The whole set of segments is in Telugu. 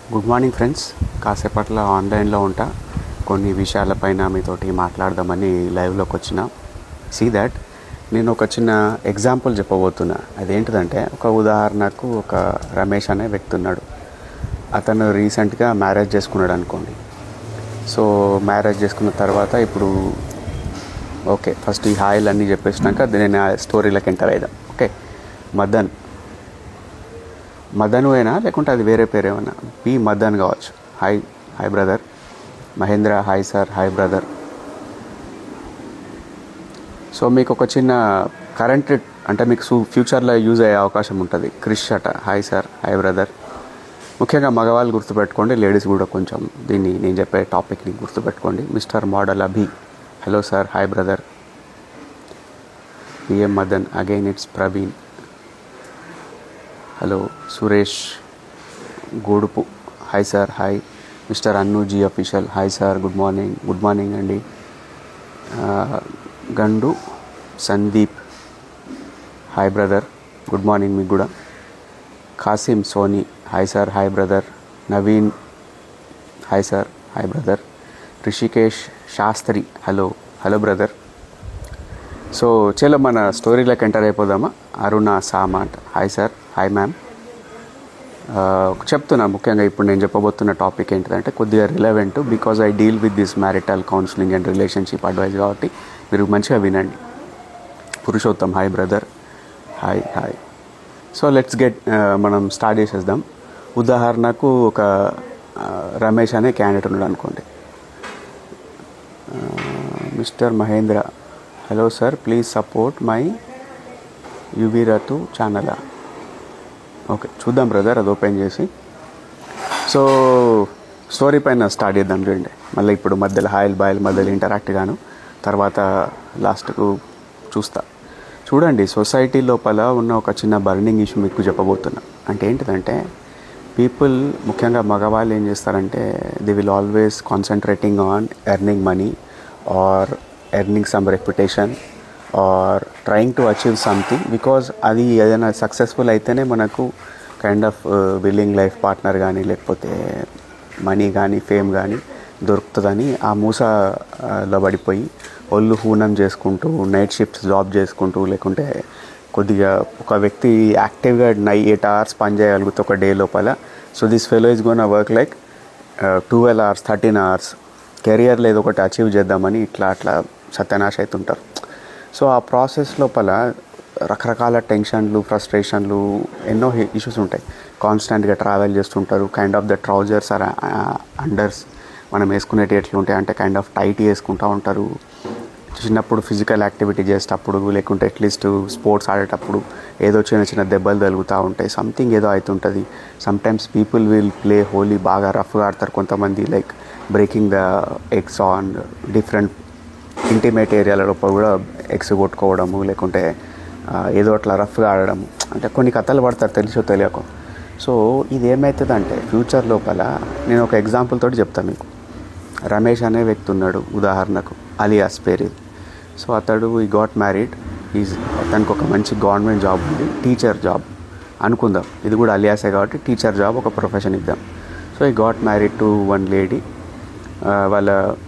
గుడ్ మార్నింగ్ ఫ్రెండ్స్ కాసేపట్ల ఆన్లైన్లో ఉంటా కొన్ని విషయాలపైన మీతోటి మాట్లాడదామని లైవ్లోకి వచ్చిన సీ దాట్ నేను ఒక చిన్న ఎగ్జాంపుల్ చెప్పబోతున్నా అదేంటిదంటే ఒక ఉదాహరణకు ఒక రమేష్ అనే వ్యక్తి ఉన్నాడు అతను రీసెంట్గా మ్యారేజ్ చేసుకున్నాడు అనుకోండి సో మ్యారేజ్ చేసుకున్న తర్వాత ఇప్పుడు ఓకే ఫస్ట్ ఈ హాయిల్ అన్నీ చెప్పేసినాక నేను ఆ స్టోరీలోకి ఎంటర్ అయిదాం ఓకే మదన్ మదన్ అయినా లేకుంటే అది వేరే పేరు ఏమన్నా పి మదన్ కావచ్చు hi hi brother Mahendra hi sir hi brother so మీకు ఒక చిన్న కరెంట్ అంటే మీకు సు ఫ్యూచర్లో యూజ్ అయ్యే అవకాశం ఉంటుంది క్రిష్ అట హాయ్ సార్ హాయ్ బ్రదర్ ముఖ్యంగా మగవాళ్ళు గుర్తుపెట్టుకోండి లేడీస్ కూడా కొంచెం దీన్ని నేను చెప్పే టాపిక్ని గుర్తుపెట్టుకోండి mister model Abhi hello sir hi brother PM Madan again it's Praveen hello Suresh గోడుపు hi sir hi mister Annu ji official hi sir good morning good morning అండి ఆ, గండు Sandeep hi brother good morning మీకు కూడా Kasim Soni hi sir hi brother Naveen hi sir hi brother Rishikesh Shastri hello hello brother so చలో మన స్టోరీలోకి ఎంటర్ అయిపోదామా అరుణ సామాట్ హాయ్ సార్ హాయ్ మ్యామ్ ఆ, చెప్తున్నా ముఖ్యంగా ఇప్పుడు నేను చెప్పబోతున్న టాపిక్ ఏంటిదంటే కొద్దిగా relevant because I deal with this marital counselling and relationship advise కాబట్టి మీరు మంచిగా వినండి Purushottam hi brother hi hi so let's get మనం స్టార్ట్ చేసేద్దాం ఉదాహరణకు ఒక ఆ, రమేష్ అనే క్యాండిడేట్ ఉన్నాడు అనుకోండి mister Mahendra hello sir please support my UV రతు ఛానల్ ఓకే చూద్దాం బ్రదర్ అది ఓపెన్ చేసి సో స్టోరీ పైన స్టార్ట్ చేద్దాం చూడండి మళ్ళీ ఇప్పుడు మధ్యలో హాయిల్ బాయిల్ మధ్యలో ఇంటరాక్ట్ గాను తర్వాత లాస్ట్కు చూస్తా చూడండి సొసైటీ లోపల ఉన్న ఒక చిన్న బర్నింగ్ ఇష్యూ మీకు చెప్పబోతున్నా అంటే ఏంటిదంటే పీపుల్ ముఖ్యంగా మగవాళ్ళు ఏం చేస్తారంటే they will always concentrating on earning money or earning some reputation or trying to achieve something because అది ఏదైనా సక్సెస్ఫుల్ అయితేనే మనకు kind of willing life partner కానీ లేకపోతే మనీ కానీ ఫేమ్ కానీ దొరుకుతుందని ఆ మూసలో పడిపోయి ఒళ్ళు హూనం చేసుకుంటూ నైట్ షిఫ్ట్స్ జాబ్ చేసుకుంటూ లేకుంటే కొద్దిగా ఒక వ్యక్తి యాక్టివ్గా నై ఎయిట్ అవర్స్ పని చేయగలిగితే ఒక డే లోపల so this fellow is gonna work like twelve hours thirteen hours కెరియర్లో ఏదో ఒకటి అచీవ్ చేద్దామని ఇట్లా అట్లా సత్యనాశ అవుతుంటారు సో ఆ ప్రాసెస్ లోపల రకరకాల టెన్షన్లు ఫ్రస్ట్రేషన్లు ఎన్నో ఇష్యూస్ ఉంటాయి కాన్స్టెంట్గా ట్రావెల్ చేస్తుంటారు kind of the trousers or unders మనం వేసుకునేటి ఎట్లా ఉంటాయి అంటే కైండ్ ఆఫ్ టైట్ వేసుకుంటూ ఉంటారు చిన్నప్పుడు ఫిజికల్ యాక్టివిటీ చేసేటప్పుడు లేకుంటే అట్లీస్ట్ స్పోర్ట్స్ ఆడేటప్పుడు ఏదో చిన్న చిన్న దెబ్బలు తగులుతూ ఉంటాయి సంథింగ్ ఏదో అవుతుంటుంది sometimes people will play Holi బాగా రఫ్గా ఆడతారు కొంతమంది like breaking the eggs on different intimate ఏరియాల లోపల కూడా ఎగ్స్ కొట్టుకోవడము లేకుంటే ఆ, ఏదో అట్లా రఫ్గా ఆడడము అంటే కొన్ని కథలు పడతారు తెలుసో తెలియకో సో ఇది ఏమవుతుందంటే ఫ్యూచర్ లోపల నేను ఒక ఎగ్జాంపుల్ తోటి చెప్తాను మీకు రమేష్ అనే వ్యక్తి ఉన్నాడు ఉదాహరణకు అలియాస్ పేరు ఇది సో అతడు ఈ గాట్ మ్యారీడ్ ఈజ్ అతనికి ఒక మంచి గవర్నమెంట్ జాబ్ ఉంది టీచర్ జాబ్ అనుకుందాం ఇది కూడా అలియాసే కాబట్టి టీచర్ జాబ్ ఒక ప్రొఫెషన్ ఇద్దాం so he got married to one lady వాళ్ళ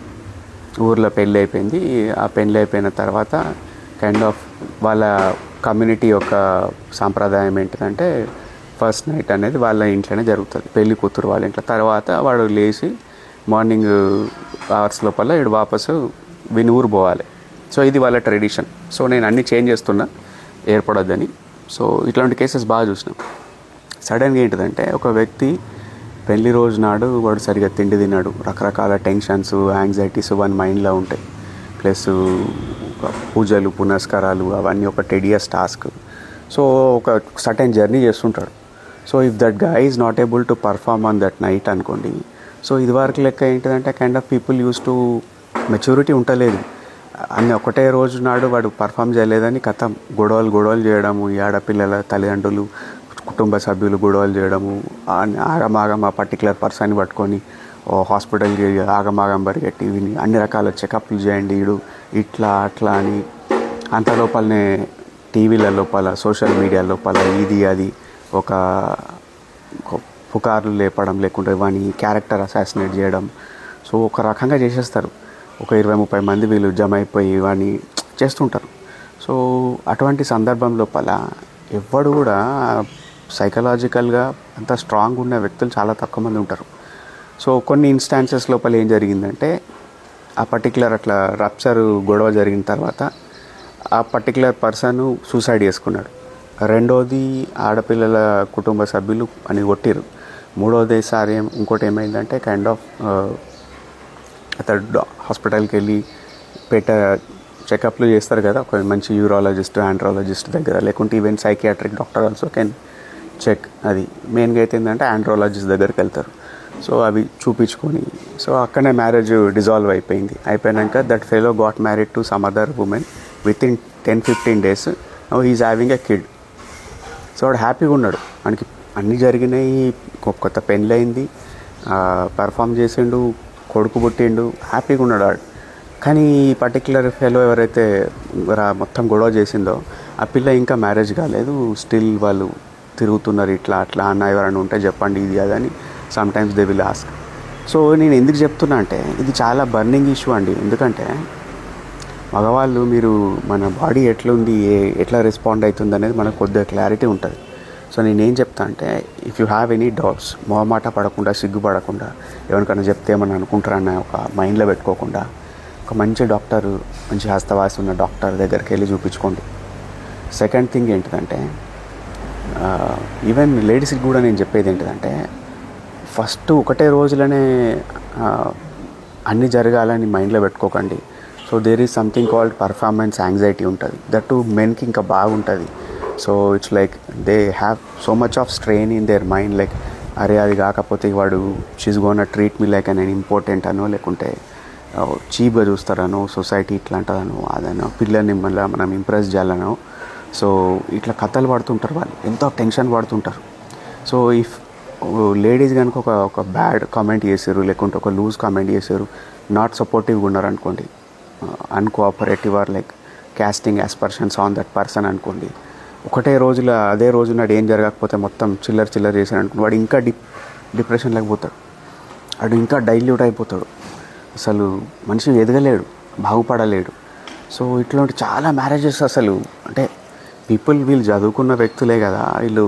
ఊర్లో పెళ్ళి అయిపోయింది ఆ పెళ్ళి అయిపోయిన తర్వాత కైండ్ ఆఫ్ వాళ్ళ కమ్యూనిటీ యొక్క సాంప్రదాయం ఏంటిదంటే ఫస్ట్ నైట్ అనేది వాళ్ళ ఇంట్లోనే జరుగుతుంది పెళ్లి కూతురు వాళ్ళ ఇంట్లో తర్వాత వాడు లేచి మార్నింగ్ అవర్స్ లోపల ఇడు వాపసు విని ఊరు పోవాలి సో ఇది వాళ్ళ ట్రెడిషన్ సో నేను అన్ని చేంజ్ చేస్తున్నా ఏర్పడొద్దని సో ఇట్లాంటి కేసెస్ బాగా చూసినాం సడన్గా ఏంటిదంటే ఒక వ్యక్తి పెళ్లి రోజు నాడు వాడు సరిగా తిండి తిన్నాడు రకరకాల టెన్షన్స్ యాంగ్జైటీస్ అవన్నీ మైండ్లో ఉంటాయి ప్లస్ పూజలు పునస్కారాలు అవన్నీ ఒక టెడియస్ టాస్క్ సో ఒక సర్టెన్ జర్నీ చేస్తుంటాడు so if that guy is not able to perform on that night అనుకోండి సో ఇది వరకు లెక్క ఏంటిదంటే kind of people use to maturity ఉండలేదు అన్ని ఒకటే రోజు నాడు వాడు పర్ఫామ్ చేయలేదని కథం గొడవలు గొడవలు చేయడము ఈ ఆడపిల్లల తల్లిదండ్రులు కుటుంబ సభ్యులు గొడవలు చేయడము ఆ- ఆగమాగం ఆ పర్టికులర్ పర్సన్ పట్టుకొని ఓ హాస్పిటల్కి ఆగమాగం పరిగెట్టి విని అన్ని రకాల చెకప్లు చేయండి ఈడు ఇట్లా అట్లా అని అంత లోపలనే టీవీల లోపల సోషల్ మీడియా లోపల ఇది అది ఒక ఒక పుకార్లు లేపడం లేకుంటే వాని క్యారెక్టర్ అసాసినేట్ చేయడం సో ఒక రకంగా చేసేస్తారు ఒక ఇరవై ముప్పై మంది వీళ్ళు జమ అయిపోయి వాడిని చేస్తుంటారు సో అటువంటి సందర్భం లోపల ఎవ్వడు కూడా సైకలాజికల్గా అంత స్ట్రాంగ్ ఉన్న వ్యక్తులు చాలా తక్కువ మంది ఉంటారు సో కొన్ని ఇన్స్టాన్సెస్ లోపల ఏం జరిగిందంటే ఆ పర్టికులర్ అట్లా రప్చర్ గొడవ జరిగిన తర్వాత ఆ పర్టికులర్ పర్సన్ సూసైడ్ చేసుకున్నాడు రెండోది ఆడపిల్లల కుటుంబ సభ్యులు అని కొట్టిరు మూడోది సారి ఏం- ఇంకోటి ఏమైందంటే కైండ్ ఆఫ్ అతడు డా- హాస్పిటల్కి వెళ్ళి పెట్ట చెకప్లు చేస్తారు కదా ఒక మంచి యూరాలజిస్ట్ ఆండ్రాలజిస్ట్ దగ్గర లేకుంటే even psychiatric doctor also can check అది మెయిన్గా అయితే ఏంటంటే ఆండ్రాలజిస్ట్ దగ్గరికి వెళ్తారు సో అవి చూపించుకొని సో అక్కడనే మ్యారేజ్ డిజాల్వ్ అయిపోయింది అయిపోయాక that fellow got married to some other woman with in ten fifteen days no he's having a kid so వాడు హ్యాపీగా ఉన్నాడు మనకి అన్నీ జరిగినాయి కొ- కొత్త పెళ్ళయింది పర్ఫామ్ చేసిండు కొడుకు పుట్టిండు హ్యాపీగా ఉన్నాడు వాడు కానీ ఈ పర్టికులర్ ఫెలో ఎవరైతే రా- మొత్తం గొడవ చేసిందో ఆ పిల్ల ఇంకా మ్యారేజ్ కాలేదు స్టిల్ వాళ్ళు తిరుగుతున్నారు ఇట్లా అట్లా అన్న ఎవరైనా ఉంటే చెప్పండి ఇది అదని sometimes they will ask so నేను ఎందుకు చెప్తున్నా అంటే ఇది చాలా బర్నింగ్ ఇష్యూ అండి ఎందుకంటే మగవాళ్ళు మీరు మన బాడీ ఎట్లుంది ఏ- ఎట్లా రెస్పాండ్ అవుతుంది అనేది మనకు కొద్దిగా క్లారిటీ ఉంటుంది సో నేనేం చెప్తా అంటే if you have any doubts మొహమాట పడకుండా సిగ్గుపడకుండా ఎవరికైనా చెప్తే ఏమని అనుకుంటారన్న ఒక మైండ్లో పెట్టుకోకుండా ఒక మంచి డాక్టర్ మంచి హస్తవాసి ఉన్న డాక్టర్ దగ్గరికి వెళ్ళి చూపించుకోండి సెకండ్ థింగ్ ఏంటిదంటే ఈవెన్ లేడీస్కి కూడా నేను చెప్పేది ఏంటిదంటే ఫస్ట్ ఒకటే రోజులోనే ఆ, అన్నీ జరగాలని మైండ్లో పెట్టుకోకండి so there is something called performance anxiety ఉంటుంది దట్ టు మెన్కి ఇంకా బాగుంటుంది so it's like they have so much of strain in their mind like అరే అది కాకపోతే వాడు she's gonna treat me like నేను ఇంపార్టెంట్ అనో లేకుంటే చీప్గా చూస్తారనో సొసైటీ ఇట్లా అంటుందనో అదనో పిల్లల్ని మళ్ళీ మనం ఇంప్రెస్ చేయాలనో సో ఇట్లా కథలు పడుతుంటారు వాళ్ళు ఎంతో టెన్షన్ పడుతుంటారు సో ఇఫ్ లేడీస్ కనుక ఒక ఒక బ్యాడ్ కామెంట్ చేశారు లేకుంటే ఒక లూజ్ కామెంట్ చేశారు నాట్ సపోర్టివ్గా ఉన్నారు అనుకోండి uncooperative or like casting aspersions on that person అనుకోండి ఒకటే రోజుల అదే రోజు నాడు ఏం జరగకపోతే మొత్తం చిల్లర చిల్లర చేశాడు అనుకోండి వాడు ఇంకా డిప్ డిప్రెషన్లోకి పోతాడు వాడు ఇంకా డైల్యూట్ అయిపోతాడు అసలు మనిషి ఎదగలేడు బాగుపడలేడు సో ఇట్లాంటి చాలా మ్యారేజెస్ అసలు అంటే పీపుల్ వీళ్ళు చదువుకున్న వ్యక్తులే కదా వీళ్ళు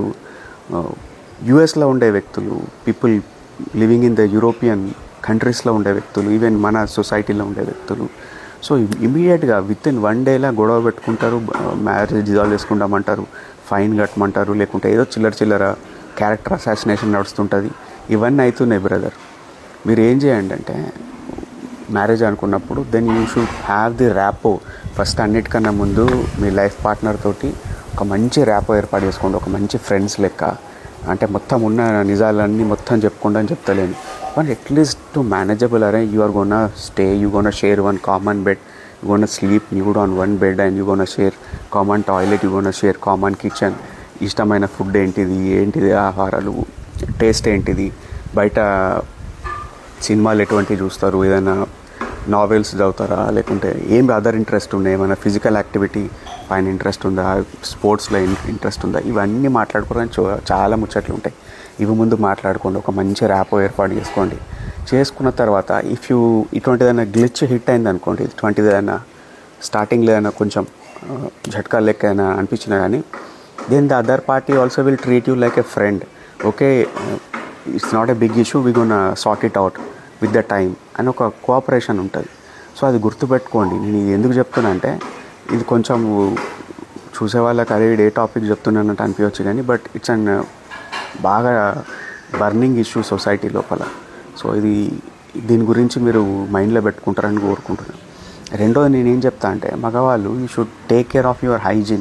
యుఎస్లో ఉండే వ్యక్తులు people living in the European కంట్రీస్లో ఉండే వ్యక్తులు ఈవెన్ మన సొసైటీలో ఉండే వ్యక్తులు సో ఇమీడియట్గా విత్ ఇన్ వన్ డేలా గొడవ పెట్టుకుంటారు మ్యారేజ్ డిజాల్వ్ చేసుకుంటామంటారు ఫైన్ కట్టమంటారు లేకుంటే ఏదో చిల్లర చిల్లర క్యారెక్టర్ అసాసినేషన్ నడుస్తుంటుంది ఇవన్నీ అవుతున్నాయి బ్రదర్ మీరు ఏం చేయండి అంటే మ్యారేజ్ అనుకున్నప్పుడు then you should have the rapport first అన్నిటికన్నా ముందు మీ లైఫ్ పార్ట్నర్ తోటి ఒక మంచి ర్యాపో ఏర్పాటు చేసుకోండి ఒక మంచి ఫ్రెండ్స్ లెక్క అంటే మొత్తం ఉన్న నిజాలన్నీ మొత్తం చెప్పుకుండా అని చెప్తలేను బట్ అట్లీస్ట్ టు మేనేజబుల్ అరే you are gonna stay you gonna share one common bed you gonna sleep you on one bed and you gonna share common toilet you gonna share common kitchen ఇష్టమైన ఫుడ్ ఏంటిది ఏంటిది ఆహారాలు టేస్ట్ ఏంటిది బయట సినిమాలు ఎటువంటివి చూస్తారు ఏదైనా నావెల్స్ చదువుతారా లేకుంటే ఏం అదర్ ఇంట్రెస్ట్ ఉన్నాయి ఏమైనా ఫిజికల్ యాక్టివిటీ పైన ఇంట్రెస్ట్ ఉందా స్పోర్ట్స్లో ఇంట్రెస్ట్ ఉందా ఇవన్నీ మాట్లాడుకోవడానికి చూ- చాలా ముచ్చట్లు ఉంటాయి ఇవి ముందు మాట్లాడుకోండి ఒక మంచి ర్యాపో ఏర్పాటు చేసుకోండి చేసుకున్న తర్వాత ఇఫ్ యూ ఇటువంటి ఏదైనా గ్లిచ్ హిట్ అయింది అనుకోండి ఇటువంటిది ఏదైనా స్టార్టింగ్లో ఏదైనా కొంచెం ఆ, झटका లెక్క అయినా అనిపించినా కానీ then the other party also will treat you like a friend okay it's not a big issue we gonna sort it out with the time అని ఒక కోఆపరేషన్ ఉంటుంది సో అది గుర్తుపెట్టుకోండి నేను ఇది ఎందుకు చెప్తున్నా అంటే ఇది కొంచెం చూసే వాళ్ళకి అదే ఏ టాపిక్ చెప్తున్నానంటే అనిపించవచ్చు కానీ బట్ ఇట్స్ అండ్ బాగా బర్నింగ్ ఇష్యూ సొసైటీ లోపల సో ఇది దీని గురించి మీరు మైండ్లో పెట్టుకుంటారని కోరుకుంటున్నాను రెండోది నేనేం చెప్తా అంటే మగవాళ్ళు you should take care of your hygiene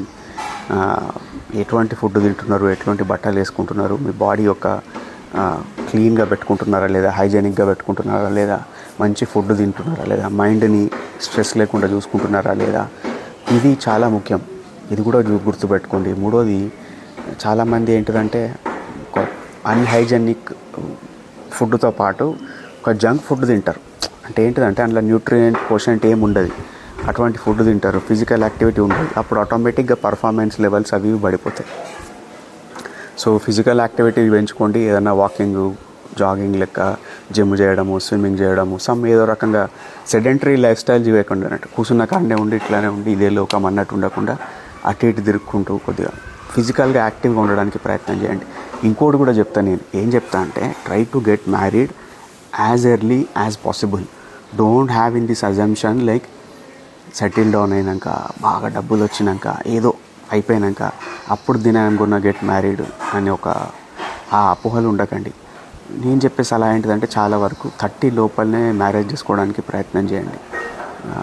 ఎటువంటి ఫుడ్ తింటున్నారు ఎటువంటి బట్టలు వేసుకుంటున్నారు మీ బాడీ యొక్క క్లీన్గా పెట్టుకుంటున్నారా లేదా హైజీనిక్గా పెట్టుకుంటున్నారా లేదా మంచి ఫుడ్ తింటున్నారా లేదా మైండ్ని స్ట్రెస్ లేకుండా చూసుకుంటున్నారా లేదా ఇది చాలా ముఖ్యం ఇది కూడా చూ- గుర్తుపెట్టుకోండి మూడోది చాలామంది ఏంటిదంటే ఒక అన్హైజెనిక్ ఫుడ్తో పాటు ఒక జంక్ ఫుడ్ తింటారు అంటే ఏంటిదంటే అందులో న్యూట్రియంట్ పోషంట్ ఏమి ఉండదు అటువంటి ఫుడ్ తింటారు ఫిజికల్ యాక్టివిటీ ఉండదు అప్పుడు ఆటోమేటిక్గా పర్ఫార్మెన్స్ లెవెల్స్ అవి ఇవి పడిపోతాయి సో ఫిజికల్ యాక్టివిటీ పెంచుకోండి ఏదైనా వాకింగ్ జాగింగ్ లెక్క జిమ్ చేయడము స్విమ్మింగ్ చేయడము సమ్ ఏదో రకంగా సెడెంటరీ లైఫ్ స్టైల్ చేయకుండా అన్నట్టు కూర్చున్న కాడనే ఉండి ఇట్లానే ఉండి ఇదే లోకం అన్నట్టు ఉండకుండా అటు ఇటు తిరుక్కుంటూ కొద్దిగా ఫిజికల్గా యాక్టివ్గా ఉండడానికి ప్రయత్నం చేయండి ఇంకోటి కూడా చెప్తాను నేను ఏం చెప్తా అంటే try to get married as early as possible don't have in this assumption like settle down అయినాక బాగా డబ్బులు వచ్చినాక ఏదో అయిపోయినాక అప్పుడు దినానుకున్న గెట్ మ్యారీడ్ అనే ఒక ఆ అపోహలు ఉండకండి నేను చెప్పే సలహా ఏంటిదంటే చాలా వరకు థర్టీ లోపలనే మ్యారేజ్ చేసుకోవడానికి ప్రయత్నం చేయండి ఆ,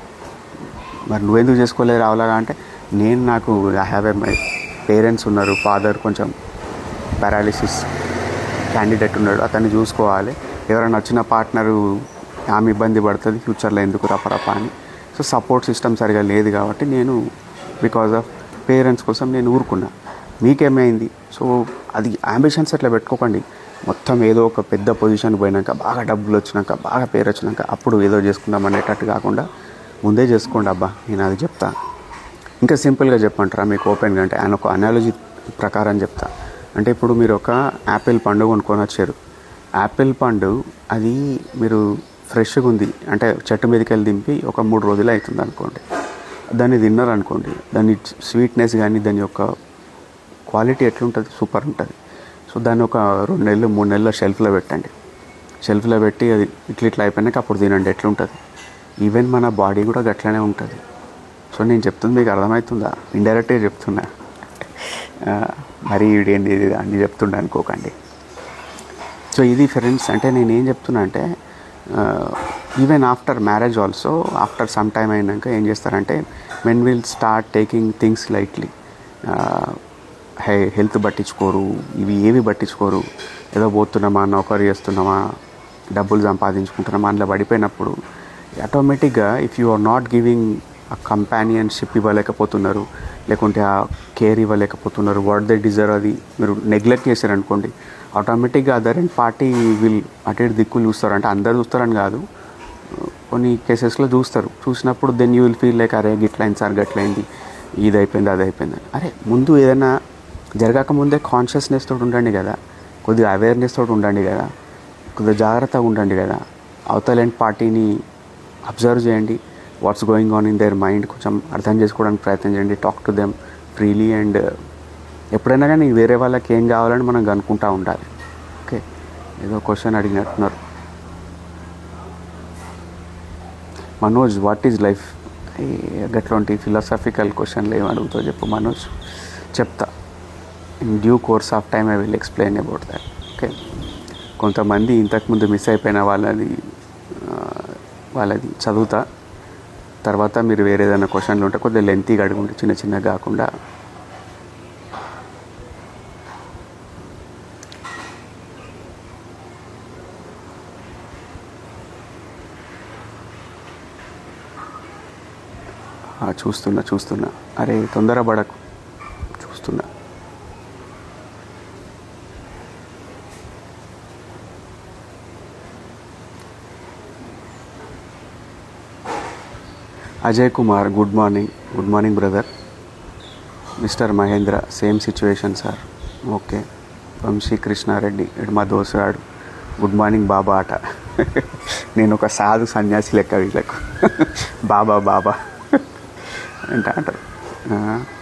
మరి నువ్వెందుకు చేసుకోలేదు రావాలగా అంటే నేను నాకు I have a my parents ఉన్నారు ఫాదర్ కొంచెం పారాలిసిస్ క్యాండిడేట్ ఉన్నాడు అతన్ని చూసుకోవాలి ఎవరైనా వచ్చిన పార్ట్నరు ఆమె ఇబ్బంది పడుతుంది ఫ్యూచర్లో ఎందుకు రపరప అని సో సపోర్ట్ సిస్టమ్ సరిగా లేదు కాబట్టి నేను బికాజ్ ఆఫ్ పేరెంట్స్ కోసం నేను ఊరుకున్నా మీకేమైంది సో అది అంబిషన్స్ అట్లా పెట్టుకోకండి మొత్తం ఏదో ఒక పెద్ద పొజిషన్ పోయినాక బాగా డబ్బులు వచ్చినాక బాగా పేరు వచ్చినాక అప్పుడు ఏదో చేసుకుందాం అనేటట్టు కాకుండా ముందే చేసుకోండి అబ్బా నేను అది చెప్తా ఇంకా సింపుల్గా చెప్పంటారా మీకు ఓపెన్గా అంటే ఆయన ఒక అనాలజీ ప్రకారం చెప్తా అంటే ఇప్పుడు మీరు ఒక యాపిల్ పండు కొనుక్కొని వచ్చారు యాపిల్ పండు అది మీరు ఫ్రెష్గా ఉంది అంటే చెట్టు మీదకి వెళ్ళి దింపి ఒక మూడు రోజులు అవుతుంది అనుకోండి దాన్ని తిన్నారు అనుకోండి దాని స్వీట్నెస్ కానీ దాని యొక్క క్వాలిటీ ఎట్లుంటుంది సూపర్ ఉంటుంది సో దాన్ని ఒక రెండు నెలలు మూడు నెలల షెల్ఫ్లో పెట్టండి షెల్ఫ్లో పెట్టి అది ఇట్లా ఇట్లా అయిపోయినాక అప్పుడు తినండి ఎట్లుంటుంది ఈవెన్ మన బాడీ కూడా గట్లనే ఉంటుంది సో నేను చెప్తుంది మీకు అర్థమవుతుందా ఇండైరెక్ట్గా చెప్తున్నా ఆ, మరి ఇదేంటి ఇది అన్ని చెప్తుండే అనుకోకండి సో ఇది ఫ్రెండ్స్ అంటే నేను ఏం చెప్తున్నా అంటే even after marriage also after some time అయినాక ఏం చేస్తారంటే men will start taking things lightly he health పట్టించుకోరు ఇవి ఏవి పట్టించుకోరు ఏదో పోతున్నామా నౌకరీ చేస్తున్నామా డబ్బులు సంపాదించుకుంటున్నామా అందులో పడిపోయినప్పుడు ఆటోమేటిక్గా if you are not giving a companionship ఇవ్వలేకపోతున్నారు లేకుంటే ఆ కేర్ ఇవ్వలేకపోతున్నారు వాట్ దే డిజర్వ్ అది మీరు నెగ్లెక్ట్ చేశారనుకోండి ఆటోమేటిక్గా అదర్ అండ్ పార్టీ విల్ అటు ఇటు దిక్కులు చూస్తారు అంటే అందరు చూస్తారని కాదు కొన్ని కేసెస్లో చూస్తారు చూసినప్పుడు then you will feel like అరే గిట్లయింది సార్ గట్లయింది ఇది అయిపోయింది అది అయిపోయింది అని. అరే ముందు ఏదైనా జరగక ముందే కాన్షియస్నెస్ తోటి ఉండండి కదా కొద్దిగా అవేర్నెస్ తోటి ఉండండి కదా కొద్దిగా జాగ్రత్తగా ఉండండి కదా అవతల పార్టీని అబ్జర్వ్ చేయండి what's going on in their mind కొంచెం అర్థం చేసుకోవడానికి ప్రయత్నం చేయండి talk to them freely and ఎప్పుడైనా కానీ వేరే వాళ్ళకి ఏం కావాలని మనం కనుక్కుంటూ ఉండాలి ఓకే ఏదో క్వశ్చన్ అడిగినట్టున్నారు మనోజ్ వాట్ ఈజ్ లైఫ్ గట్లాంటి ఫిలాసఫికల్ క్వశ్చన్లు ఏం అడుగుతావు చెప్పు మనోజ్ చెప్తా in due course of time I will explain about that okay కొంతమంది ఇంతకుముందు మిస్ అయిపోయిన వాళ్ళది ఆ, వాళ్ళది చదువుతా తర్వాత మీరు వేరే ఏదైనా క్వశ్చన్లు ఉంటే కొద్దిగా లెంతీగా అడుగుంటే చిన్న చిన్నగా కాకుండా ఆ, చూస్తున్నా చూస్తున్నా అరే తొందరపడకు చూస్తున్నా Ajay Kumar good morning good morning brother mister Mahendra same situation sir okay Vamsi Krishna Reddy ఇటు మా దోసగాడు గుడ్ మార్నింగ్ బాబా ఆట నేను ఒక సాధు సన్యాసి లెక్క వీళ్ళకు బాబా బాబా అంట అంటారు ఆ.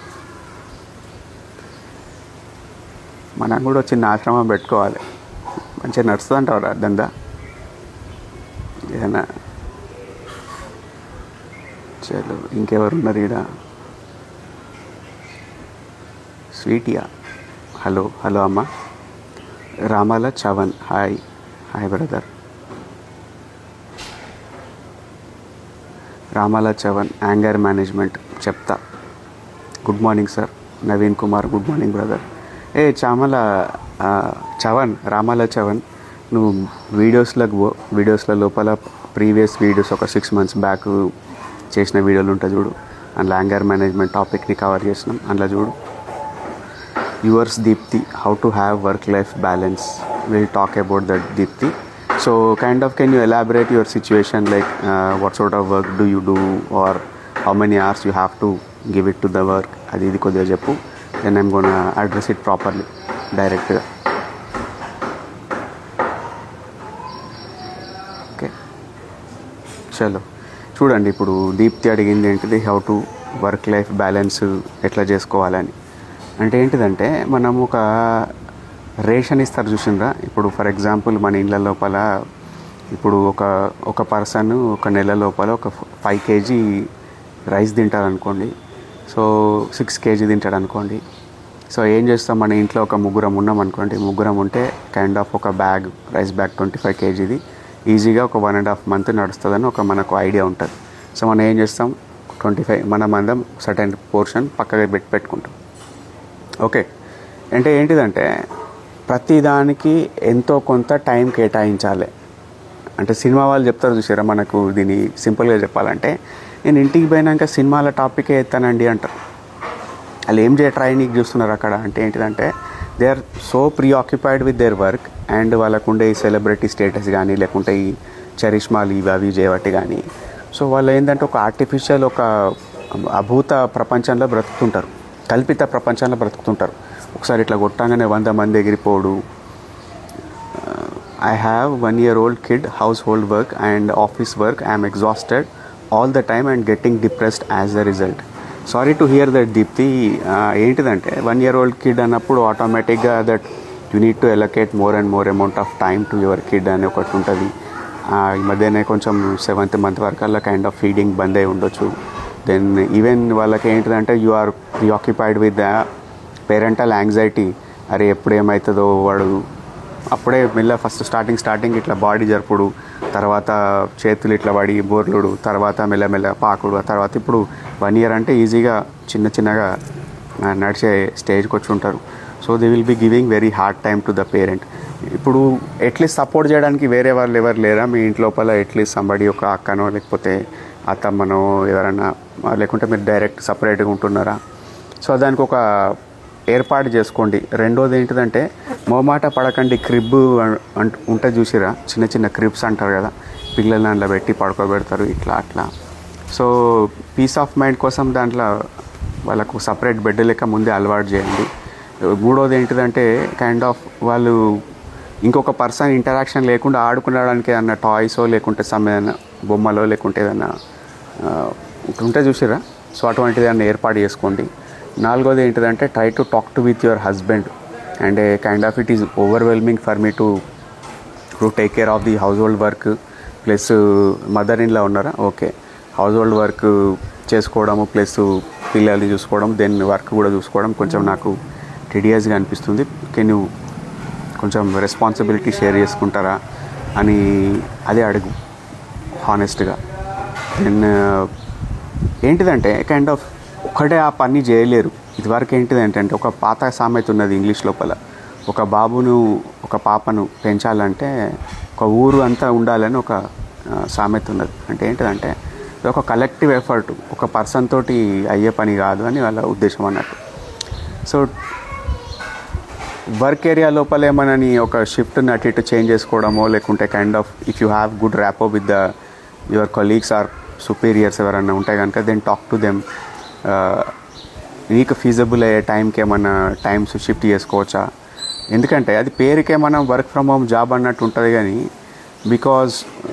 మనం కూడా చిన్న ఆశ్రమం పెట్టుకోవాలి మంచిగా నడుస్తుంది అంటారు దందా ఏదైనా చలో ఇంకెవరు ఉన్నారు ఈడ స్వీటియా హలో హలో అమ్మ Ramala Chavan hi hi brother Ramala Chavan anger management చెప్తా good morning sir Naveen Kumar good morning brother ఏ చామల ఆ, చవన్ రామాల చవన్ నువ్వు వీడియోస్లోకి పో వీడియోస్ల లోపల ప్రీవియస్ వీడియోస్ ఒక సిక్స్ మంత్స్ బ్యాక్ చేసిన వీడియోలు ఉంటాయి చూడు అందులో యాంగర్ మేనేజ్మెంట్ టాపిక్ని కవర్ చేసినాం అందులో చూడు yours Deepti how to have work life balance will talk about that Deepti so kind of can you elaborate your situation like what sort of work do you do or how many hours you have to give it to the work అది ఇది కొద్దిగా చెప్పు then I'm gonna address it properly డైరెక్ట్గా ఓకే చలో చూడండి ఇప్పుడు దీప్తి అడిగింది ఏంటిది how to work life balance ఎట్లా చేసుకోవాలని అంటే ఏంటిదంటే మనం ఒక రేషన్ ఇస్తారు చూసిండ్రా ఇప్పుడు ఫర్ ఎగ్జాంపుల్ మన ఇళ్ళ లోపల ఇప్పుడు ఒక ఒక పర్సన్ ఒక నెల లోపల ఒక ఫైవ్ కేజీ రైస్ తింటాడు అనుకోండి సో సిక్స్ కేజీ తింటాడు అనుకోండి సో ఏం చేస్తాం మన ఇంట్లో ఒక ముగ్గురం ఉన్నాం అనుకోండి ముగ్గురం ఉంటే కైండ్ ఆఫ్ ఒక bag rice bag twenty five కేజీది ఈజీగా ఒక వన్ అండ్ హాఫ్ మంత్ నడుస్తుందని ఒక మనకు ఐడియా ఉంటుంది సో మనం ఏం చేస్తాం ట్వంటీ ఫైవ్ మనం అందం సర్టెన్ పోర్షన్ పక్కగా పెట్టి పెట్టుకుంటాం ఓకే అంటే ఏంటిదంటే ప్రతిదానికి ఎంతో కొంత టైం కేటాయించాలి అంటే సినిమా వాళ్ళు చెప్తారు చూసారా మనకు దీన్ని సింపుల్గా చెప్పాలంటే నేను ఇంటికి పోయినాక సినిమాల టాపికే ఎత్తానండి అంటారు వాళ్ళు ఏం చేయ ట్రైనింగ్ చూస్తున్నారు అక్కడ అంటే ఏంటిదంటే they are so preoccupied with their work and వాళ్ళకు ఉండే ఈ సెలబ్రిటీ స్టేటస్ కానీ లేకుంటే ఈ చరిష్మాలు ఇవి అవి చేయబట్టి కానీ సో వాళ్ళు ఏంటంటే ఒక ఆర్టిఫిషియల్ ఒక అభూత ప్రపంచంలో బ్రతుకుతుంటారు కల్పిత ప్రపంచంలో బ్రతుకుతుంటారు ఒకసారి ఇట్లా కొట్టంగానే వంద మంది ఎగిరిపోడు I have one year old kid, household work and office work. I am exhausted all the time and getting depressed as a result. Sorry to hear that Deepti ఏంటిదంటే వన్ ఇయర్ ఓల్డ్ కిడ్ అన్నప్పుడు ఆటోమేటిక్గా that you need to allocate more and more amount of time to your kid అని ఒకటి ఉంటుంది ఈ మధ్యనే కొంచెం సెవెంత్ మంత్ వరకు అలా కైండ్ ఆఫ్ ఫీడింగ్ బంద్ అయి ఉండొచ్చు దెన్ ఈవెన్ వాళ్ళకి ఏంటిదంటే you are preoccupied with the parental anxiety అరే ఎప్పుడు ఏమవుతుందో వాడు అప్పుడే మెల్ల ఫస్ట్ స్టార్టింగ్ స్టార్టింగ్ ఇట్లా బాడీ జరుపుడు తర్వాత చేతులు ఇట్లా పడి బోర్లుడు తర్వాత మెల్లమెల్ల పాకుడు ఆ తర్వాత ఇప్పుడు వన్ ఇయర్ అంటే ఈజీగా చిన్న చిన్నగా ఆ, నడిచే స్టేజ్కి వచ్చి ఉంటారు so they will be giving very hard time to the parent ఇప్పుడు ఎట్లీస్ట్ సపోర్ట్ చేయడానికి వేరే వాళ్ళు ఎవరు లేరా మీ ఇంటి లోపల ఎట్లీస్ట్ సంబడి ఒక అక్కనో లేకపోతే అత్తమ్మనో ఎవరన్నా ఆ, లేకుంటే మీరు డైరెక్ట్ సపరేట్గా ఉంటున్నారా సో దానికి ఒక ఏర్పాటు చేసుకోండి రెండోది ఏంటిదంటే మోమాట పడకండి క్రిబ్ అంట ఉంటుంది చూసిరా చిన్న చిన్న క్రిబ్స్ అంటారు కదా పిల్లల్ని దాంట్లో పెట్టి పడుకోబెడతారు ఇట్లా అట్లా సో పీస్ ఆఫ్ మైండ్ కోసం దాంట్లో వాళ్ళకు సపరేట్ బెడ్ లెక్క ముందే అలవాటు చేయండి మూడోది ఏంటిదంటే కైండ్ ఆఫ్ వాళ్ళు ఇంకొక పర్సన్ ఇంటరాక్షన్ లేకుండా ఆడుకునడానికి ఏదన్నా టాయ్సో లేకుంటే సమ్ ఏదైనా బొమ్మలో లేకుంటే ఏదైనా ఆ, ఉంటే చూసిరా సో అటువంటిది ఏదైనా ఏర్పాటు చేసుకోండి నాలుగోది ఏంటిదంటే try to talk to with your husband and kind of it is overwhelming for me to to take care of the household work plus mother in law ఉన్నారా ఓకే హౌస్ హోల్డ్ వర్క్ చేసుకోవడము ప్లస్ పిల్లల్ని చూసుకోవడం దెన్ వర్క్ కూడా చూసుకోవడం కొంచెం నాకు టిడియస్గా అనిపిస్తుంది కెన్ యూ కొంచెం రెస్పాన్సిబిలిటీ షేర్ చేసుకుంటారా అని అదే అడుగు హానెస్ట్గా దెన్ ఏంటిదంటే కైండ్ ఆఫ్ ఒక్కటే ఆ పని చేయలేరు ఇదివరకు ఏంటిదంటే అంటే ఒక పాత సామెత ఉన్నది ఇంగ్లీష్ లోపల ఒక బాబును ఒక పాపను పెంచాలంటే ఒక ఊరు అంతా ఉండాలని ఒక ఆ, సామెత ఉన్నది అంటే ఏంటిదంటే ఇది ఒక కలెక్టివ్ ఎఫర్ట్ ఒక పర్సన్ తోటి అయ్యే పని కాదు అని వాళ్ళ ఉద్దేశం అన్నట్టు సో వర్క్ ఏరియా లోపల ఏమనని ఒక షిఫ్ట్ని అటు ఇటు చేంజ్ చేసుకోవడమో లేకుంటే kind of if you have good rapport with the your colleagues or superiors ఎవరన్నా ఉంటే కనుక దెన్ టాక్ టు దెమ్ నీకు ఫీజబుల్ అయ్యే టైంకి ఏమన్నా టైమ్స్ షిఫ్ట్ చేసుకోవచ్చా ఎందుకంటే అది పేరుకే మనం వర్క్ ఫ్రమ్ హోమ్ జాబ్ అన్నట్టు ఉంటుంది కానీ బికాజ్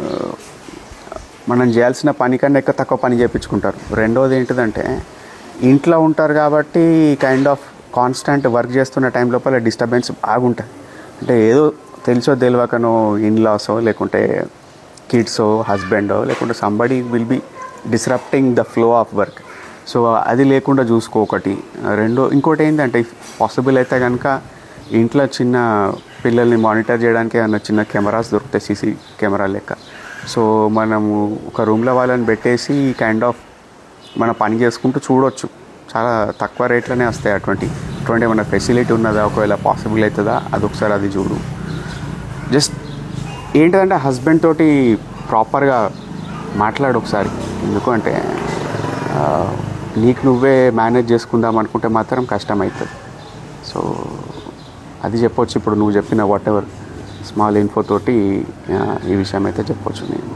మనం చేయాల్సిన పని కన్నా ఎక్కువ తక్కువ పని చేయించుకుంటారు రెండోది ఏంటిదంటే ఇంట్లో ఉంటారు కాబట్టి కైండ్ ఆఫ్ కాన్స్టెంట్ వర్క్ చేస్తున్న టైం లోపల డిస్టర్బెన్స్ బాగుంటుంది అంటే ఏదో తెలుసో తెలియకనో ఇన్ లాసో లేకుంటే కిడ్సో హస్బెండో లేకుంటే somebody will be disrupting the flow of work so అది లేకుండా చూసుకో ఒకటి రెండో ఇంకోటి ఏంటంటే పాసిబుల్ అయితే కనుక ఇంట్లో చిన్న పిల్లల్ని మానిటర్ చేయడానికి ఏమైనా చిన్న కెమెరాస్ దొరుకుతాయి సీసీ కెమెరా లెక్క సో మనము ఒక రూమ్లో వాళ్ళని పెట్టేసి కైండ్ ఆఫ్ మన పని చేసుకుంటూ చూడొచ్చు చాలా తక్కువ రేట్లోనే వస్తాయి అటువంటి అటువంటి ఏమైనా ఫెసిలిటీ ఉన్నదా ఒకవేళ పాసిబుల్ అవుతుందా అదొకసారి అది చూడు జస్ట్ ఏంటంటే హస్బెండ్ తోటి ప్రాపర్గా మాట్లాడు ఒకసారి ఎందుకంటే ఆ, నీకు నువ్వే మేనేజ్ చేసుకుందాం అనుకుంటే మాత్రం కష్టం అవుతుంది సో అది చెప్పొచ్చు ఇప్పుడు నువ్వు చెప్పిన వాట్ ఎవర్ స్మాల్ ఇన్ఫో తోటి ఆ, ఈ విషయం అయితే చెప్పొచ్చు నేను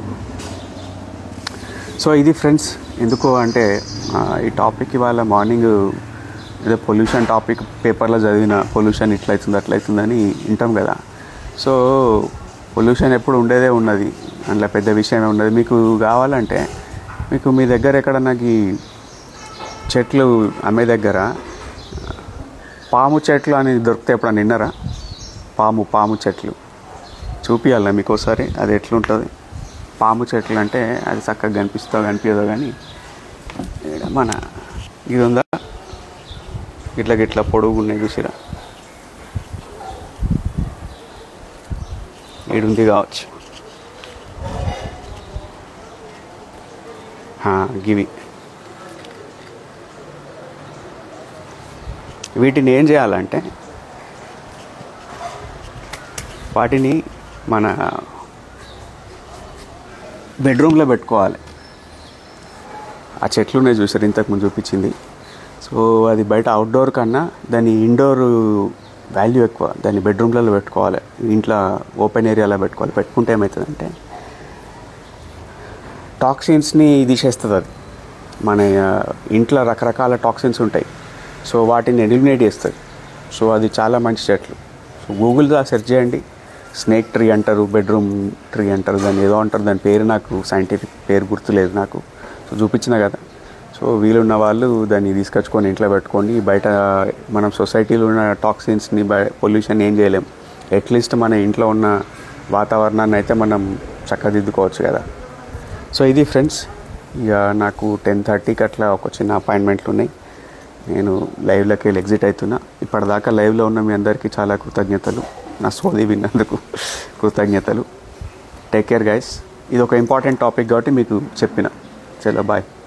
సో ఇది ఫ్రెండ్స్ ఎందుకు అంటే ఆ, ఈ టాపిక్ ఇవాళ మార్నింగ్ ఏదో పొల్యూషన్ టాపిక్ పేపర్లో చదివిన పొల్యూషన్ ఇట్లా అవుతుంది అట్లా అవుతుందని వింటాం కదా సో పొల్యూషన్ ఎప్పుడు ఉండేదే ఉన్నది అందులో పెద్ద విషయమే ఉన్నది మీకు కావాలంటే మీకు మీ దగ్గర ఎక్కడన్నా ఈ చెట్లు అమ్మే దగ్గర పాము చెట్లు అని దొరికితే ఎప్పుడన్నా విన్నారా పాము పాము చెట్లు చూపియాలా మీకు ఒకసారి అది ఎట్లుంటుంది పాము చెట్లు అంటే అది చక్కగా కనిపిస్తుందో కనిపించదో కానీ ఈడ మన ఇది ఉందా ఇట్లా గిట్లా పొడుగు ఉన్నాయి చూసిరా ఈడుంది కావచ్చు ఆ, గివి వీటిని ఏం చేయాలంటే వాటిని మన బెడ్రూమ్లో పెట్టుకోవాలి ఆ చెట్లు ఉన్నాయి చూసారు ఇంతకుముందు చూపించింది సో అది బయట అవుట్డోర్ కన్నా దాని ఇండోర్ వాల్యూ ఎక్కువ దాన్ని బెడ్రూమ్లలో పెట్టుకోవాలి ఇంట్లో ఓపెన్ ఏరియాలో పెట్టుకోవాలి పెట్టుకుంటే ఏమవుతుందంటే టాక్సిన్స్ని తీసేస్తుంది అది మన ఆ, ఇంట్లో రకరకాల టాక్సిన్స్ ఉంటాయి సో వాటిని ఎలిమినేట్ చేస్తుంది సో అది చాలా మంచి చెట్లు సో గూగుల్లో సెర్చ్ చేయండి స్నేక్ ట్రీ అంటారు బెడ్రూమ్ ట్రీ అంటారు దాన్ని ఏదో అంటారు దాని పేరు నాకు సైంటిఫిక్ పేరు గుర్తులేదు నాకు సో చూపించిన కదా సో వీలున్న వాళ్ళు దాన్ని తీసుకొచ్చుకొని ఇంట్లో పెట్టుకోండి బయట మనం సొసైటీలో ఉన్న టాక్సిన్స్ని పొల్యూషన్ ఏం చేయలేం అట్లీస్ట్ మన ఇంట్లో ఉన్న వాతావరణాన్ని అయితే మనం చక్కదిద్దుకోవచ్చు కదా సో ఇది ఫ్రెండ్స్ ఇక నాకు టెన్ థర్టీకి అట్లా ఒక చిన్న అపాయింట్మెంట్లు ఉన్నాయి నేను లైవ్లోకి వెళ్ళి ఎగ్జిట్ అవుతున్నా ఇప్పటిదాకా లైవ్లో ఉన్న మీ అందరికీ చాలా కృతజ్ఞతలు నా సోది విన్నందుకు కృతజ్ఞతలు టేక్ కేర్ గైస్ ఇది ఒక ఇంపార్టెంట్ టాపిక్ కాబట్టి మీకు చెప్పిన చలో బాయ్